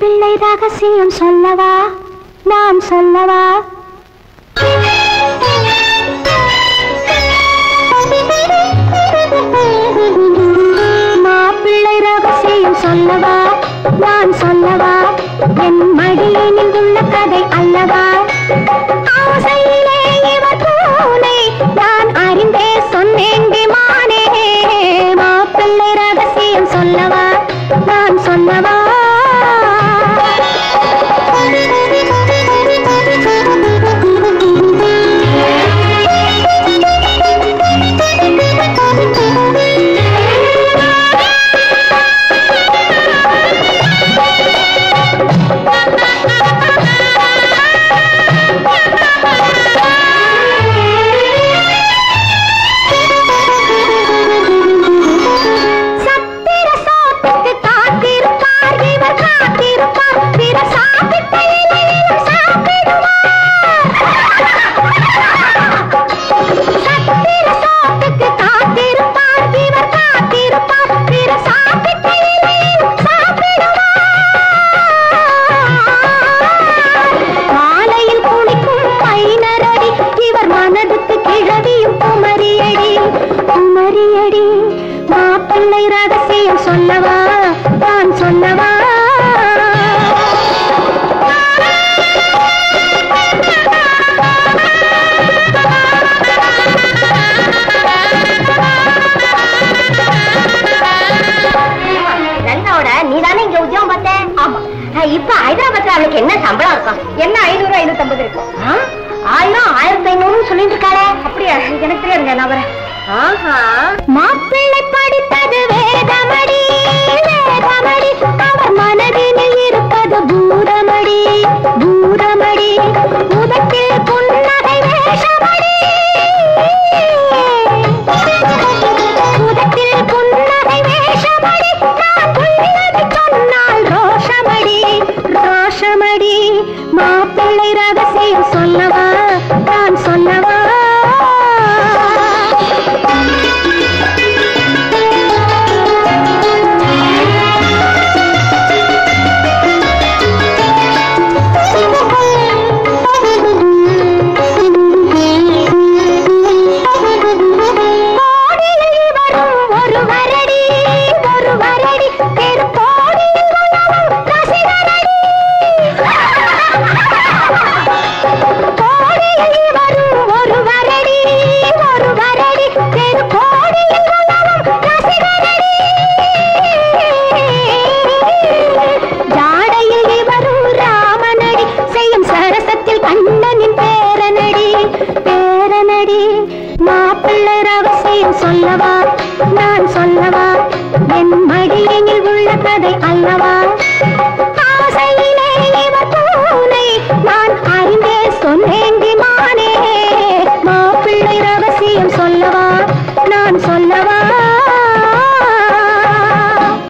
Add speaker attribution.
Speaker 1: மாப்பிள்ளை ரகசியம் சொல்லவா நான் சொல்லவா மாப்பிள்ளை ரகசியம் சொல்லவா நான் சொல்லவா என் மடியினில் உள்ள கதை அல்லவா ஆசையிலே இவர் பூனை நான் அறிந்தே சொன்னேன் மானே மாப்பிள்ளை ரகசியம் சொல்லவா நான் சொல்லவா சத்திர சோத்துக்கு காத்திருப்பார் இவர் காத்திருப்பார் பிற சாப்பிட்ட இலையிலும் சாப்பிடுவார் சத்திர சோத்துக்கு காத்திருப்பார் இவர் காத்திருப்பார் பிற சாப்பிட்ட இலையிலும் சாப்பிடுவார் மாலையில் குளிக்கும் மைனரடி இவர் மனதுக்கு கிழவியும் குமரியடி குமரியடி மாப்பிள்ளை ரகசியம் சொல்லவா நான் சொல்லவா
Speaker 2: நந்தாவோட நீ தானே இங்க உத்தியோகம் பார்த்த ஆமா இப்ப ஹைதராபாத்ல அவளுக்கு என்ன சம்பளம் இருக்கும் என்ன ஐநூறு ஐநூத்தி ஐம்பது இருக்கும் ஆயிரம் ஆயிரத்தி ஐநூறு சொல்லிட்டு இருக்காளே அப்படியா எனக்கு தெரியாதுங்க நான் வரேன் ஆஹா
Speaker 1: மாப்பிள்ளை படித்தது வேதமடி வேதமடி அவர் மனதினில் இருப்பது பூரமடி பூரமடி உதட்டில் புன்னகை வேஷமடி உதட்டில் புன்னகை வேஷமடி நான் உள்ளதை சொன்னால் ரோஷமடி ரோஷமடி மாப்பிள்ளை ரகசியம் சொல்லவா நான் சொல்லவா கோடியில் வரும் ஒரு வரடி ஒரு வரடி தெரு கோடியில் உலவும் ரசிகரடி கோடியில் வரும் ஒரு வரடி ஒரு வரடி தெரு கோடியில் உலவும் ரசிகரடி ஜாடையில் வரும் ராமனடி செய்யும் சரசத்தில் கண்ணனின் பேரனடி பேரனடி மாப்பிள்ளை ரகசியம் சொல்லவா நான் சொல்லவா என் மடியில் உள்ள கதை அல்லவா